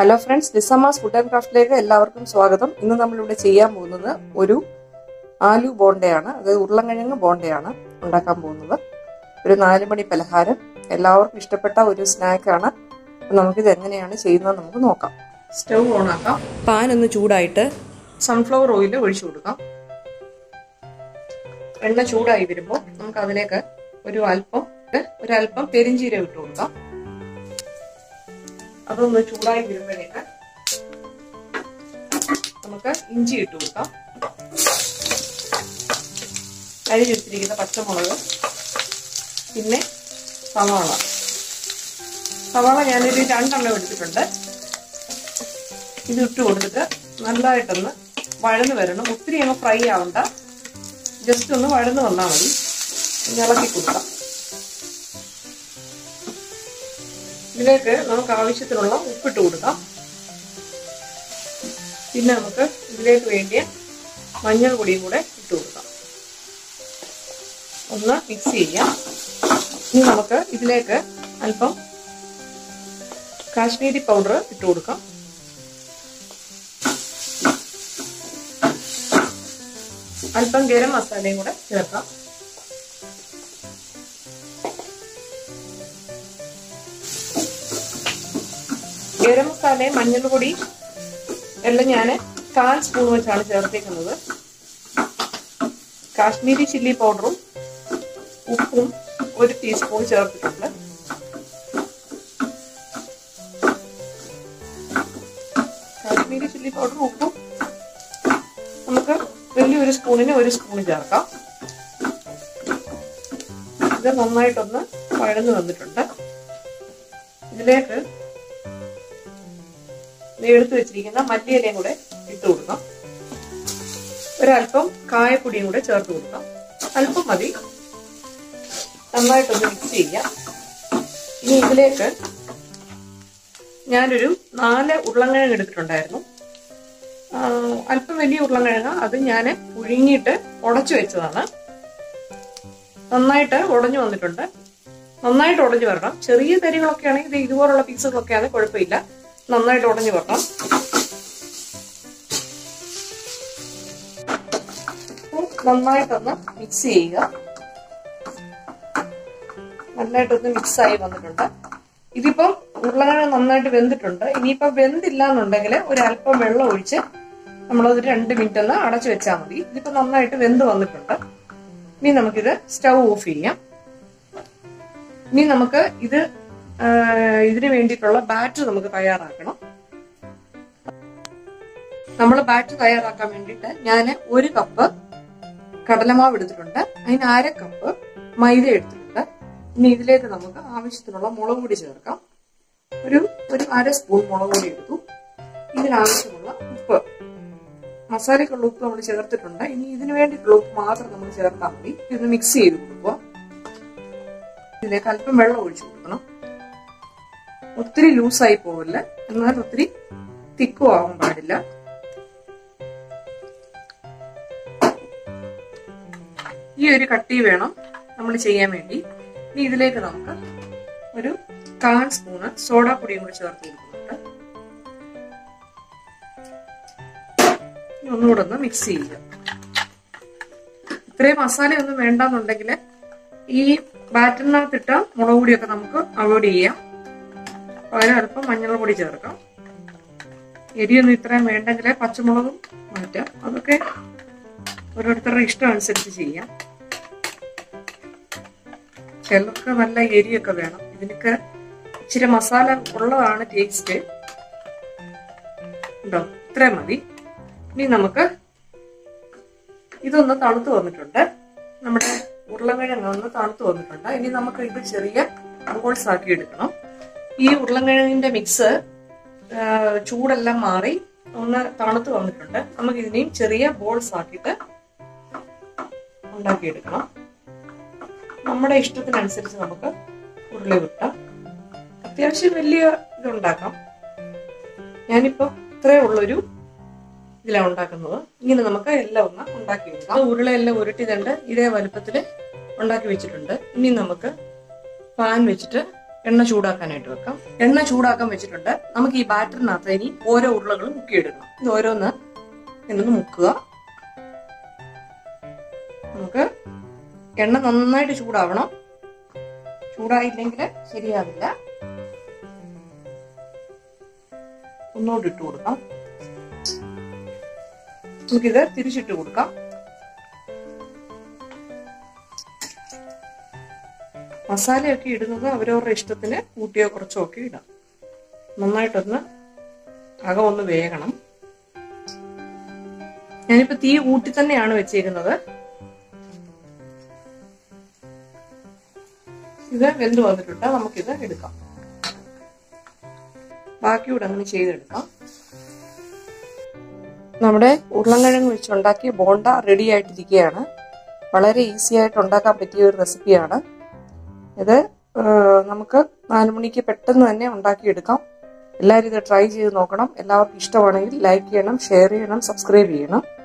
hello friends Lisamma's food and ക്രാഫ്റ്റിലേക്ക് എല്ലാവർക്കും സ്വാഗതം ഇന്ന് നമ്മളിവിടെ ചെയ്യാൻ പോകുന്നത് ഒരു ആലു ബോണ്ടയാണ് അത് ഉരുളൻകിഴങ്ങ് ബോണ്ടയാണ് ഉണ്ടാക്കാൻ പോകുന്നത് ഒരു നാല് മണി പലഹാരം എല്ലാവർക്കും ഇഷ്ടപ്പെട്ട ഒരു സ്നാക്കാണ് നമുക്കിത് എങ്ങനെയാണ് ചെയ്യുന്നത് നമുക്ക് നോക്കാം സ്റ്റൗ ഓൺ ആക്കാം പാൻ ഒന്ന് ചൂടായിട്ട് സൺഫ്ലവർ ഓയിൽ ഒഴിച്ചു കൊടുക്കാം എണ്ണ ചൂടായി വരുമ്പോൾ നമുക്ക് അതിലേക്ക് ഒരു അല്പം ഒരല്പം പെരിഞ്ചീരം ഇട്ട് കൊടുക്കാം അതൊന്ന് ചൂടായി വരുമ്പോഴേക്ക് നമുക്ക് ഇഞ്ചി ഇട്ട് കൊടുക്കാം അരിഞ്ഞെടുത്തിരിക്കുന്ന പച്ചമുളക് പിന്നെ സവാള സവാള ഞാനൊരു രണ്ടെണ്ണം എടുത്തിട്ടുണ്ട് ഇത് ഇട്ട് കൊടുത്തിട്ട് നല്ലതായിട്ടൊന്ന് വഴന്ന് വരണം ഒത്തിരി അങ്ങ് ഫ്രൈ ആവണ്ട ജസ്റ്റ് ഒന്ന് വഴന്ന് വന്നാൽ മതി ഇളക്കി കൊടുക്കാം ഇതിലേക്ക് നമുക്ക് ആവശ്യത്തിനുള്ള ഉപ്പിട്ട് കൊടുക്കാം പിന്നെ നമുക്ക് ഇതിലേക്ക് വേണ്ടിയ മഞ്ഞൾ പൊടിയും കൂടെ ഇട്ട് കൊടുക്കാം ഒന്ന് മിക്സ് ചെയ്യാം ഇനി നമുക്ക് ഇതിലേക്ക് അല്പം കാശ്മീരി പൗഡർ ഇട്ട് കൊടുക്കാം അല്പം ഗരം മസാലയും കൂടെ ചേർക്കാം ഗരം മസാലയും മഞ്ഞൾപ്പൊടി എല്ലാം ഞാൻ കാൽ സ്പൂൺ വെച്ചാണ് ചേർത്തേക്കുന്നത് കാശ്മീരി ചില്ലി പൗഡറും ഉപ്പും ഒരു ടീസ്പൂൺ ചേർത്തിട്ടുണ്ട് കാശ്മീരി ചില്ലി പൗഡറും ഉപ്പും നമുക്ക് വലിയൊരു സ്പൂണിന് ഒരു സ്പൂൺ ചേർക്കാം ഇത് നന്നായിട്ടൊന്ന് വഴന്നു വന്നിട്ടുണ്ട് ഇതിലേക്ക് എടുത്തു വെച്ചിരിക്കുന്ന മല്ലിയിലയും കൂടെ ഇട്ട് കൊടുക്കാം ഒരല്പം കായപ്പൊടിയും കൂടെ ചേർത്ത് കൊടുക്കാം അല്പം മതി നന്നായിട്ടൊന്ന് മിക്സ് ചെയ്യാം ഇനി ഇതിലേക്ക് ഞാനൊരു നാല് ഉരുളൻകിഴങ്ങ് എടുത്തിട്ടുണ്ടായിരുന്നു അല്പം വലിയ ഉരുളൻകിഴങ്ങ് അത് ഞാൻ പുഴുങ്ങിയിട്ട് ഉടച്ചു വെച്ചതാണ് നന്നായിട്ട് ഉടഞ്ഞു വന്നിട്ടുണ്ട് നന്നായിട്ട് ഉടഞ്ഞു വരണം ചെറിയ തരികളൊക്കെ ആണെങ്കിൽ ഇത് ഇതുപോലുള്ള പീസുകളൊക്കെ ആണെങ്കിൽ കുഴപ്പമില്ല നന്നായിട്ട് ഉടഞ്ഞു വരണം നന്നായിട്ടൊന്ന് മിക്സ് ചെയ്യുക നന്നായിട്ടൊന്ന് മിക്സ് ആയി വന്നിട്ടുണ്ട് ഇതിപ്പം ഉരുളക്കിഴങ്ങ് നന്നായിട്ട് വെന്തിട്ടുണ്ട് ഇനിയിപ്പം വെന്തില്ല എന്നുണ്ടെങ്കിൽ ഒരു അല്പം വെള്ളം ഒഴിച്ച് നമ്മളത് രണ്ട് മിനിറ്റ് ഒന്ന് അടച്ചു വെച്ചാൽ മതി ഇതിപ്പോ നന്നായിട്ട് വെന്ത് വന്നിട്ടുണ്ട് ഇനി നമുക്കിത് സ്റ്റൗ ഓഫ് ചെയ്യാം ഇനി നമുക്ക് ഇത് ഇതിന് വേണ്ടിയിട്ടുള്ള ബാറ്റർ നമുക്ക് തയ്യാറാക്കണം നമ്മൾ ബാറ്റർ തയ്യാറാക്കാൻ വേണ്ടിയിട്ട് ഞാൻ ഒരു കപ്പ് കടലമാവ് എടുത്തിട്ടുണ്ട് അതിന് അര കപ്പ് മൈദ എടുത്തിട്ടുണ്ട് ഇനി ഇതിലേക്ക് നമുക്ക് ആവശ്യത്തിനുള്ള മുളക് പൊടി ചേർക്കാം ഒരു ഒരു അര സ്പൂൺ മുളക് പൊടി എടുത്തു ഇതിനാവശ്യമുള്ള ഉപ്പ് മസാലയ്ക്കുള്ള ഉപ്പ് നമ്മൾ ചേർത്തിട്ടുണ്ട് ഇനി ഇതിന് വേണ്ടിയിട്ടുള്ള ഉപ്പ് മാത്രം നമ്മൾ ചേർത്താൽ മതി ഇത് മിക്സ് ചെയ്ത് കൊടുക്കുക ഇതിലേക്ക് അല്പം വെള്ളം ഒഴിച്ചു കൊടുക്കണം ഒത്തിരി ലൂസായി പോവില്ല എന്നാൽ ഒത്തിരി തിക്കും ആവാൻ പാടില്ല ഈ ഒരു കട്ടി വേണം നമ്മൾ ചെയ്യാൻ വേണ്ടി ഇനി ഇതിലേക്ക് നമുക്ക് ഒരു കാൽ സ്പൂണ് സോഡാപ്പൊടിയും കൂടി ചേർത്ത് കൊടുക്കുന്നുണ്ട് ഒന്നുകൂടെ ഒന്ന് മിക്സ് ചെയ്യുക ഇത്രയും മസാലയൊന്നും വേണ്ടെന്നുണ്ടെങ്കിൽ ഈ ബാറ്ററിനകത്തിട്ട മുളക് പൊടിയൊക്കെ നമുക്ക് അവോയ്ഡ് ചെയ്യാം പകരം അല്പം മഞ്ഞൾ പൊടി ചേർക്കാം എരിയൊന്നും ഇത്രയും വേണ്ടെങ്കിൽ പച്ചമുളകും മാറ്റാം അതൊക്കെ ഓരോരുത്തരുടെ ഇഷ്ടം അനുസരിച്ച് ചെയ്യാം ചിലർക്ക് നല്ല എരിയൊക്കെ വേണം ഇതിനൊക്കെ ഇച്ചിരി മസാല ഉള്ളതാണ് ടേസ്റ്റ് ഉണ്ടോ ഇത്രയും മതി ഇനി നമുക്ക് ഇതൊന്ന് തണുത്ത് വന്നിട്ടുണ്ട് നമ്മുടെ ഉരുളൻകിഴങ്ങ് ഒന്ന് തണുത്ത് വന്നിട്ടുണ്ട് ഇനി നമുക്ക് ഇത് ചെറിയ ബോൾസ് ആക്കി എടുക്കണം ഈ ഉരുളൻകിഴങ്ങിന്റെ മിക്സ് ചൂടെല്ലാം മാറി ഒന്ന് തണുത്ത് വന്നിട്ടുണ്ട് നമുക്ക് ഇതിനെയും ചെറിയ ബോൾസ് ആക്കിയിട്ട് ഉണ്ടാക്കിയെടുക്കണം നമ്മുടെ ഇഷ്ടത്തിനനുസരിച്ച് നമുക്ക് ഉരുളി വിട്ടാം അത്യാവശ്യം വലിയ ഇതുണ്ടാക്കാം ഞാനിപ്പോ ഇത്രേ ഉള്ളൊരു ഇതിലാണ് ഉണ്ടാക്കുന്നത് ഇങ്ങനെ നമുക്ക് എല്ലാം ഒന്ന് ഉണ്ടാക്കി വെക്കാം ഉരുളയെല്ലാം ഉരുട്ടി തണ്ട് ഇതേ വലുപ്പത്തിൽ ഉണ്ടാക്കി വെച്ചിട്ടുണ്ട് ഇനി നമുക്ക് പാൻ വെച്ചിട്ട് എണ്ണ ചൂടാക്കാനായിട്ട് വെക്കാം എണ്ണ ചൂടാക്കാൻ വെച്ചിട്ടുണ്ട് നമുക്ക് ഈ ബാറ്ററിനകത്ത് ഇനി ഓരോ ഉരുളകളും മുക്കിയെടുക്കണം ഇത് ഓരോന്ന് എന്നൊന്ന് മുക്കുക നമുക്ക് എണ്ണ നന്നായിട്ട് ചൂടാവണം ചൂടായില്ലെങ്കിൽ ശരിയാവില്ല ഒന്നുകൂടി ഇട്ട് കൊടുക്കാം നമുക്കിത് തിരിച്ചിട്ട് കൊടുക്കാം മസാലയൊക്കെ ഇടുന്നത് അവരവരുടെ ഇഷ്ടത്തിന് കൂട്ടിയോ കുറച്ചോ ഒക്കെ ഇടാം നന്നായിട്ടൊന്ന് അകം ഒന്ന് വേകണം ഞാനിപ്പോ തീ കൂട്ടി തന്നെയാണ് വെച്ചേക്കുന്നത് ഇത് വെന്ത് വന്നിട്ടുണ്ട് നമുക്കിത് എടുക്കാം ബാക്കിയൂടെ അങ്ങനെ ചെയ്തെടുക്കാം നമ്മുടെ ഉരുളൻകിഴങ്ങ് വെച്ചുണ്ടാക്കിയ ബോണ്ട റെഡി ആയിട്ടിരിക്കുകയാണ് വളരെ ഈസി ആയിട്ട് ഉണ്ടാക്കാൻ പറ്റിയ ഒരു റെസിപ്പിയാണ് ഇത് നമുക്ക് നാല് മണിക്ക് പെട്ടെന്ന് തന്നെ ഉണ്ടാക്കിയെടുക്കാം എല്ലാവരും ഇത് ട്രൈ ചെയ്ത് നോക്കണം എല്ലാവർക്കും ഇഷ്ടമാണെങ്കിൽ ലൈക്ക് ചെയ്യണം ഷെയർ ചെയ്യണം സബ്സ്ക്രൈബ് ചെയ്യണം